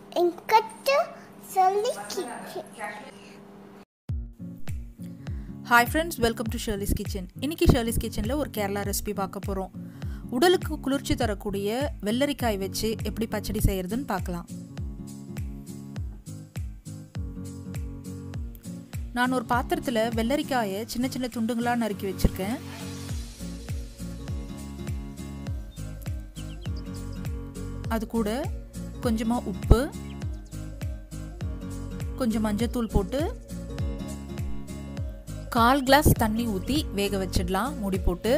என்கிட்ட சொல்லிக்கிச்சு hi friends welcome to Shirley's kitchen இன்னைக்கு ஷர்லிஸ் கிச்சனில் ஒரு கேரளா ரெசிபி பார்க்க போகிறோம் உடலுக்கு குளிர்ச்சி தரக்கூடிய வெள்ளரிக்காய் வச்சு எப்படி பச்சடி செய்யறதுன்னு பார்க்கலாம் நான் ஒரு பாத்திரத்தில் வெள்ளரிக்காயை சின்ன சின்ன துண்டுங்களாக நறுக்கி வச்சுருக்கேன் அது கூட கொஞ்சமாக உப்பு கொஞ்சம் மஞ்சத்தூள் போட்டு கால் கிளாஸ் தண்ணி ஊற்றி வேக வச்சிடலாம் மூடி போட்டு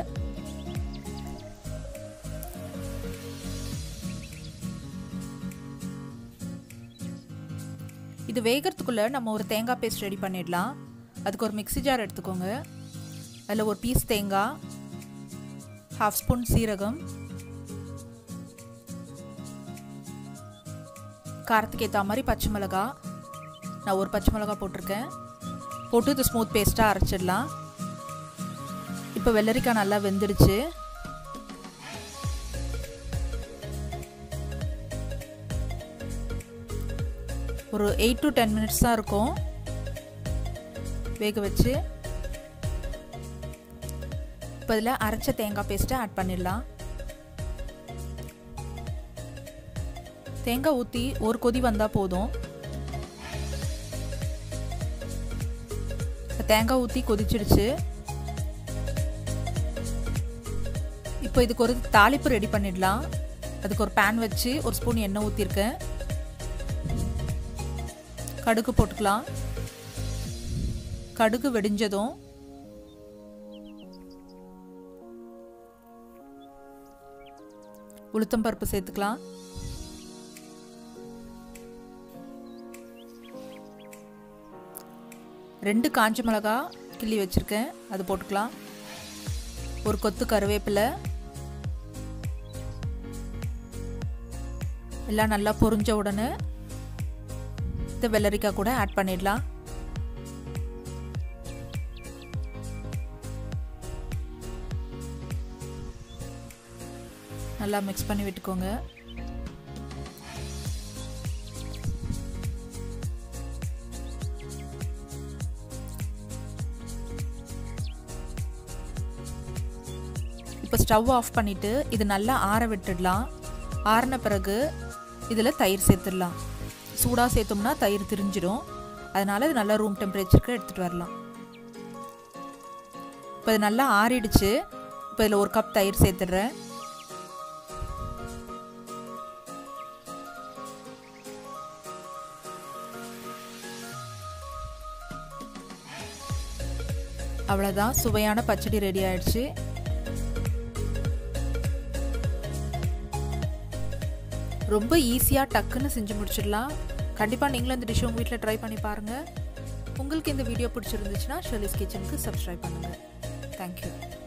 இது வேகிறதுக்குள்ளே நம்ம ஒரு தேங்காய் பேஸ்ட் ரெடி பண்ணிடலாம் அதுக்கு ஒரு மிக்ஸி ஜார் எடுத்துக்கோங்க அதில் ஒரு பீஸ் தேங்காய் ஹாஃப் ஸ்பூன் சீரகம் காரத்துக்கு ஏற்ற மாதிரி பச்சை மிளகா நான் ஒரு பச்சை மிளகா போட்டிருக்கேன் போட்டு இது ஸ்மூத் பேஸ்ட்டாக அரைச்சிடலாம் இப்போ வெள்ளரிக்காய் நல்லா வெந்துடுச்சு ஒரு எயிட் டு டென் மினிட்ஸ் தான் இருக்கும் வேக வச்சு இப்போ இதில் அரைச்ச தேங்காய் பேஸ்ட்டை ஆட் பண்ணிடலாம் தேங்காய் ஊற்றி ஒரு கொதி வந்தால் போதும் தேங்காய் ஊற்றி கொதிச்சிடுச்சு இப்போ இதுக்கு ஒரு தாளிப்பு ரெடி பண்ணிடலாம் அதுக்கு ஒரு பேன் வச்சு ஒரு ஸ்பூன் எண்ணெய் ஊற்றிருக்கேன் கடுகு போட்டுக்கலாம் கடுகு வெடிஞ்சதும் உளுத்தம்பருப்பு சேர்த்துக்கலாம் ரெண்டு காஞ்ச மிளகா கிள்ளி வச்சுருக்கேன் அது போட்டுக்கலாம் ஒரு கொத்து கருவேப்பிலை எல்லாம் நல்லா பொரிஞ்ச உடனே இந்த வெள்ளரிக்காய் கூட ஆட் பண்ணிடலாம் நல்லா மிக்ஸ் பண்ணி விட்டுக்கோங்க இப்போ ஸ்டவ் ஆஃப் பண்ணிவிட்டு இது நல்லா ஆற விட்டுடலாம் ஆறின பிறகு இதில் தயிர் சேர்த்துடலாம் சூடாக சேர்த்தோம்னா தயிர் திரிஞ்சிடும் அதனால் இது நல்லா ரூம் டெம்பரேச்சருக்கு எடுத்துகிட்டு வரலாம் இப்போ இது நல்லா ஆறிடுச்சு இப்போ இதில் ஒரு கப் தயிர் சேர்த்துடுறேன் அவ்வளோதான் சுவையான பச்சடி ரெடி ஆயிடுச்சு ரொம்ப ஈஸியாக டக்குன்னு செஞ்சு முடிச்சிடலாம் கண்டிப்பாக நீங்களும் இந்த டிஷ் உங்கள் வீட்டில் ட்ரை பண்ணி பாருங்கள் உங்களுக்கு இந்த வீடியோ பிடிச்சிருந்துச்சுன்னா ஷர்லிஸ் கிச்சனுக்கு சப்ஸ்கிரைப் பண்ணுங்கள் தேங்க்யூ